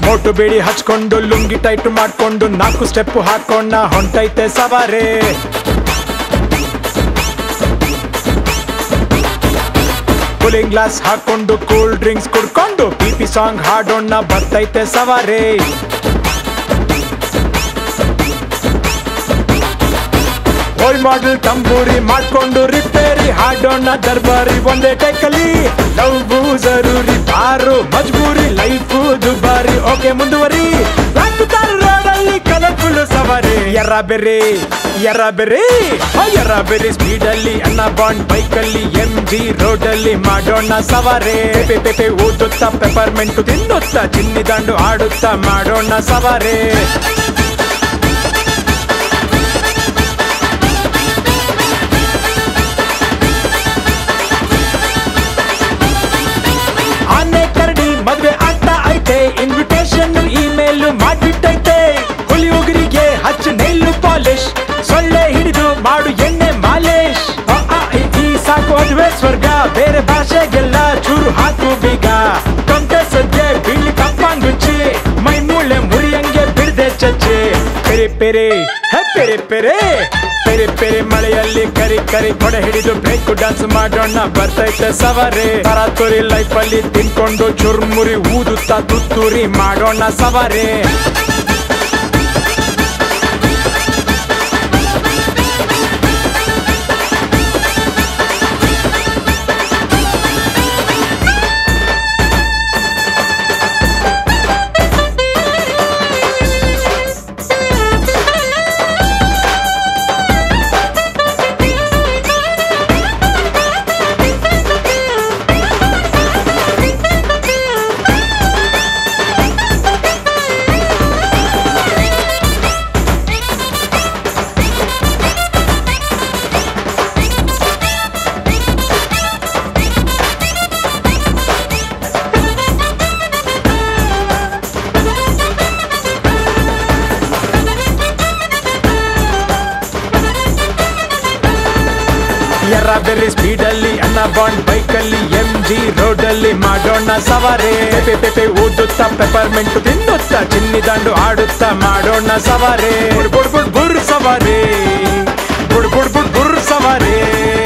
ಮೋಟು ಬಿಡಿ ಹಚ್ಕೊಂಡು ಲುಂಗಿ ಟೈಟ್ ಮಾಡ್ಕೊಂಡು ನಾಲ್ಕು ಸ್ಟೆಪ್ ಹಾಕೊಂಡ ಹೊಂಟೈತೆ ಸವಾರಿ ಕೂಲಿಂಗ್ ಗ್ಲಾಸ್ ಹಾಕೊಂಡು ಕೂಲ್ ಡ್ರಿಂಕ್ಸ್ ಕುಡ್ಕೊಂಡು ಪಿ ಪಿ ಸಾಂಗ್ ಹಾಡೋಣ ಬರ್ತೈತೆ ಸವಾರಿ ಓಲ್ಡ್ ಮಾಡೆಲ್ ತಂಬೂರಿ ಮಾಡ್ಕೊಂಡು ರಿಪೇರಿ ಹಾಡೋಣ ದರ್ಬಾರಿ ಒಂದೇ ಟೈಕಲ್ಲಿ ಲವ್ ಜರೂರಿ ಬಾರು ಮಜ್ಬೂರಿ ಲೈಫು ದುಬಾರಿ ಓಕೆ ಮುಂದುವರಿ ರೋಡಲ್ಲಿ ಕಲರ್ಫುಲ್ ಸವಾರಿ ಎರ್ರ ಬೆರಿ ಎರ್ರ ಬೆರಿ ಎರ್ರ ಬೆರಿ ಸ್ಪೀಡ್ ಅಲ್ಲಿ ಅನ್ನ ಬಾಂಡ್ ಬೈಕ್ ಅಲ್ಲಿ ಎಂ ಜಿ ರೋಡ್ ಅಲ್ಲಿ ಮಾಡೋಣ ಸವಾರಿ ಪೆ ಪೆ ಪೆ ಊದುತ್ತಾ ಪೆಪರ್ಮೆಂಟ್ ತಿನ್ನುತ್ತಾ ಚಿನ್ನಿ ದಂಡು ಆಡುತ್ತಾ ಮಾಡೋಣ ಸವಾರಿ ಆನೆ ಕರಡಿ ಮದ್ವೆ ಆಗ್ತಾ ಐತೆ ಇನ್ವಿಟೇಷನ್ ಇಮೇಲ್ ಮಾಡ್ಬಿಟ್ಟೈತೆ ಹುಲಿಯುಗರಿಗೆ ಹಚ್ಚು ನೈಲು ಪಾಲಿಶ್ ಸೊಳ್ಳೆ ಹಿಡಿದು ಮಾಡು ಎಣ್ಣೆ ಮಾಲೇಶ್ ಅ, ಆ, ಇ, ಈ ಸಾಕು ಅದುವೆ ಸ್ವರ್ಗ ಬೇರೆ ಭಾಷೆಗೆಲ್ಲ ಚೂರು ಹಾಕು ಬೀಗ ಟೊಂಟೆ ಸದ್ಯ ಬೀಳಿ ಕಪ್ಪಂಗುಚ್ಚಿ ಮೈ ಮೂಳೆ ಮುರಿಯಂಗೆ ಬಿಡ್ದೆ ಚಚ್ಚಿ ಪೆರಿ ಪೆರಿ ಹೆ ಪೆರಿ ಪೆರೆ ಪೆರಿ ಪೆರಿ ಮಳೆಯಲ್ಲಿ ಕರಿ ಕರಿ ಕೊಡೆ ಹಿಡಿದು ಬ್ರೇಕ್ ಡಾನ್ಸ್ ಮಾಡೋಣ ಬರ್ತೈತೆ ಸವಾರಿ ತರಾತುರಿ ಲೈಫ್ ಅಲ್ಲಿ ತಿನ್ಕೊಂಡು ಚುರ್ಮುರಿ ಊದುತ್ತಾ ತುತ್ತೂರಿ ಮಾಡೋಣ ಸವಾರಿ ಎರ್ರ ಬೆರ್ರಿ ಸ್ಪೀಡ್ ಅಲ್ಲಿ ಅನ್ನ ಬಾಂಡ್ ಬೈಕ್ ಅಲ್ಲಿ ಎಂ ಜಿ ರೋಡ್ ಅಲ್ಲಿ ಮಾಡೋಣ ಸವಾರಿ ಪೆ ಪೆ ಪೆ ಊದುತ್ತಾ ಪೆಪರ್ಮೆಂಟ್ ತಿನ್ನುತ್ತಾ ಚಿನ್ನಿ ದಂಡು ಆಡುತ್ತಾ ಮಾಡೋಣ ಸವಾರಿ ಬುಡ್ ಬುಡ್ ಬುಡ್ ಬುರ್ ಸವಾರಿ ಬುಡ್ ಬುಡ್ ಬುಡ್ ಬುರ್ ಸವಾರಿ